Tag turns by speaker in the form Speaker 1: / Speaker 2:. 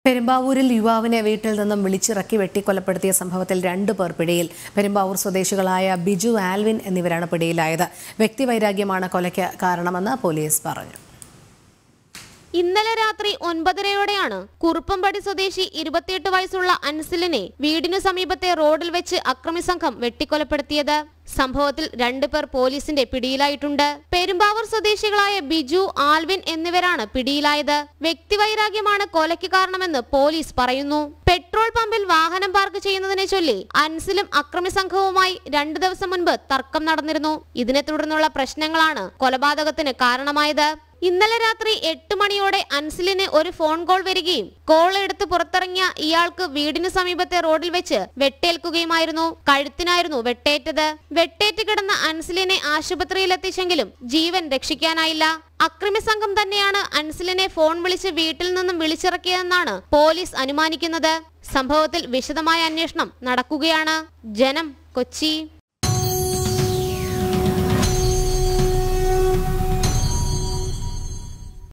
Speaker 1: പെരുമ്പാവൂരിൽ യുവാവിനെ വീട്ടിൽ നിന്നും വിളിച്ചിറക്കി വെട്ടിക്കൊലപ്പെടുത്തിയ സംഭവത്തിൽ രണ്ടു പേർ പിടിയിൽ പെരുമ്പാവൂർ സ്വദേശികളായ ബിജു ആൽവിൻ എന്നിവരാണ് പിടിയിലായത് വ്യക്തിവൈരാഗ്യമാണ് കൊലയ്ക്ക് കാരണമെന്ന് പോലീസ് പറഞ്ഞു
Speaker 2: ഇന്നലെ രാത്രി ഒൻപതരയോടെയാണ് കുറുപ്പമ്പടി സ്വദേശി ഇരുപത്തിയെട്ട് വയസ്സുള്ള അൻസിലിനെ വീടിനു സമീപത്തെ റോഡിൽ വെച്ച് അക്രമി സംഘം വെട്ടിക്കൊലപ്പെടുത്തിയത് സംഭവത്തിൽ രണ്ടുപേർ പോലീസിന്റെ പിടിയിലായിട്ടുണ്ട് പെരുമ്പാവൂർ സ്വദേശികളായ ബിജു ആൽവിൻ എന്നിവരാണ് പിടിയിലായത് വ്യക്തിവൈരാഗ്യമാണ് കൊലയ്ക്ക് കാരണമെന്ന് പോലീസ് പറയുന്നു പെട്രോൾ പമ്പിൽ വാഹനം പാർക്ക് ചെയ്യുന്നതിനെ ചൊല്ലി അൻസിലും അക്രമി സംഘവുമായി രണ്ടു ദിവസം മുൻപ് തർക്കം നടന്നിരുന്നു ഇതിനെ തുടർന്നുള്ള പ്രശ്നങ്ങളാണ് കൊലപാതകത്തിന് കാരണമായത് ഇന്നലെ രാത്രി എട്ട് മണിയോടെ അൻസിലിന് ഒരു ഫോൺ കോൾ വരികയും കോൾ എടുത്ത് പുറത്തിറങ്ങിയ ഇയാൾക്ക് വീടിന് സമീപത്തെ റോഡിൽ വെച്ച് വെട്ടേൽക്കുകയുമായിരുന്നു കഴുത്തിനായിരുന്നു വെട്ടേറ്റത് വെട്ടേറ്റ് കിടന്ന അൻസിലിനെ ആശുപത്രിയിലെത്തിച്ചെങ്കിലും ജീവൻ രക്ഷിക്കാനായില്ല അക്രമി സംഘം തന്നെയാണ് അൻസിലിനെ ഫോൺ വിളിച്ച് വീട്ടിൽ നിന്നും വിളിച്ചിറക്കിയതെന്നാണ് പോലീസ് അനുമാനിക്കുന്നത് സംഭവത്തിൽ വിശദമായ അന്വേഷണം നടക്കുകയാണ് ജനം കൊച്ചി